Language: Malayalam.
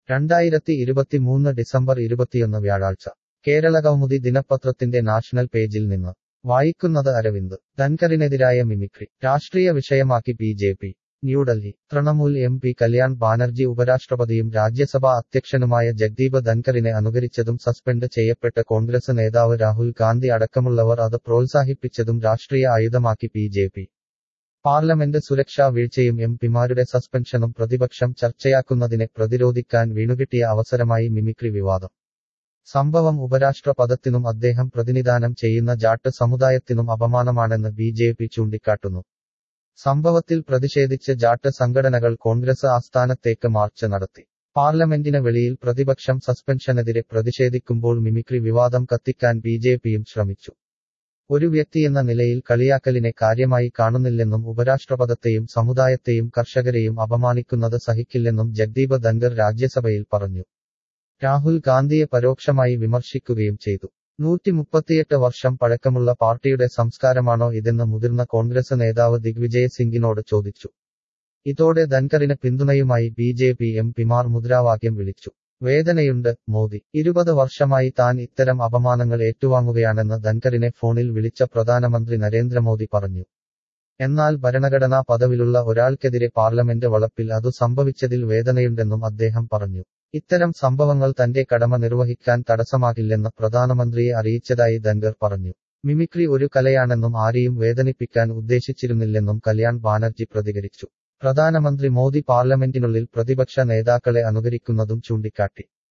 രണ്ടായിരത്തി ഇരുപത്തിമൂന്ന് ഡിസംബർ ഇരുപത്തിയൊന്ന് വ്യാഴാഴ്ച കേരള കൗമുദി ദിനപത്രത്തിന്റെ നാഷണൽ പേജിൽ നിന്ന് വായിക്കുന്നത് അരവിന്ദ് ധൻകറിനെതിരായ മിമിക്രി രാഷ്ട്രീയ വിഷയമാക്കി B J P New Delhi Trinamool M P Kalyan Banerjee ഉപരാഷ്ട്രപതിയും രാജ്യസഭാ അധ്യക്ഷനുമായ ജഗ്ദീപ് ധൻകറിനെ അനുകരിച്ചതും സസ്പെൻഡ് ചെയ്യപ്പെട്ട കോൺഗ്രസ് നേതാവ് രാഹുൽ ഗാന്ധി അടക്കമുള്ളവർ അത് പ്രോത്സാഹിപ്പിച്ചതും രാഷ്ട്രീയ ആയുധമാക്കി ബി ജെ പി പാർലമെന്റ് സുരക്ഷാ വീഴ്ചയും എം പിമാരുടെ സസ്പെൻഷനും പ്രതിപക്ഷം ചർച്ചയാക്കുന്നതിനെ പ്രതിരോധിക്കാൻ വീണുകിട്ടിയ അവസരമായി മിമിക്രി വിവാദം സംഭവം ഉപരാഷ്ട്ര പദത്തിനും അദ്ദേഹം പ്രതിനിധാനം ചെയ്യുന്ന ജാട്ട് സമുദായത്തിനും അപമാനമാണെന്ന് ബി ജെ പി ചൂണ്ടിക്കാട്ടുന്നു സംഭവത്തിൽ പ്രതിഷേധിച്ച് ജാട്ട് സംഘടനകൾ കോൺഗ്രസ് ആസ്ഥാനത്തേക്ക് മാർച്ച് നടത്തി പാർലമെന്റിന് വെളിയിൽ പ്രതിപക്ഷം സസ്പെൻഷനെതിരെ പ്രതിഷേധിക്കുമ്പോൾ മിമിക്രി വിവാദം കത്തിക്കാൻ ബി ജെ പിയും ശ്രമിച്ചു ഒരു വ്യക്തിയെന്ന നിലയിൽ കളിയാക്കലിനെ കാര്യമായി കാണുന്നില്ലെന്നും ഉപരാഷ്ട്രപദത്തെയും സമുദായത്തെയും കർഷകരെയും അപമാനിക്കുന്നത് സഹിക്കില്ലെന്നും ജഗ്ദീപ് ധൻഗർ രാജ്യസഭയിൽ പറഞ്ഞു രാഹുൽ ഗാന്ധിയെ പരോക്ഷമായി വിമർശിക്കുകയും ചെയ്തു നൂറ്റി മുപ്പത്തിയെട്ട് വർഷം പഴക്കമുള്ള പാർട്ടിയുടെ സംസ്കാരമാണോ ഇതെന്ന് മുതിർന്ന കോൺഗ്രസ് നേതാവ് ദിഗ്വിജയ് സിംഗിനോട് ചോദിച്ചു ഇതോടെ ധൻകറിന് പിന്തുണയുമായി ബി ജെ പി എം പിമാർ മുദ്രാവാക്യം വിളിച്ചു വേദനയുണ്ട് മോദി ഇരുപത് വർഷമായി താൻ ഇത്തരം അപമാനങ്ങൾ ഏറ്റുവാങ്ങുകയാണെന്ന് ധൻകറിനെ ഫോണിൽ വിളിച്ച പ്രധാനമന്ത്രി നരേന്ദ്രമോദി പറഞ്ഞു എന്നാൽ ഭരണഘടനാ പദവിലുള്ള ഒരാൾക്കെതിരെ പാർലമെന്റ് വളപ്പിൽ അതു സംഭവിച്ചതിൽ വേദനയുണ്ടെന്നും അദ്ദേഹം പറഞ്ഞു ഇത്തരം സംഭവങ്ങൾ തന്റെ കടമ നിർവഹിക്കാൻ തടസ്സമാകില്ലെന്ന് പ്രധാനമന്ത്രിയെ അറിയിച്ചതായി ധൻഗർ പറഞ്ഞു മിമിക്രി ഒരു കലയാണെന്നും ആരെയും വേദനിപ്പിക്കാൻ ഉദ്ദേശിച്ചിരുന്നില്ലെന്നും കല്യാൺ ബാനർജി പ്രതികരിച്ചു പ്രധാനമന്ത്രി മോദി പാർലമെന്റിനുള്ളിൽ പ്രതിപക്ഷ നേതാക്കളെ അനുകരിക്കുന്നതും ചൂണ്ടിക്കാട്ടി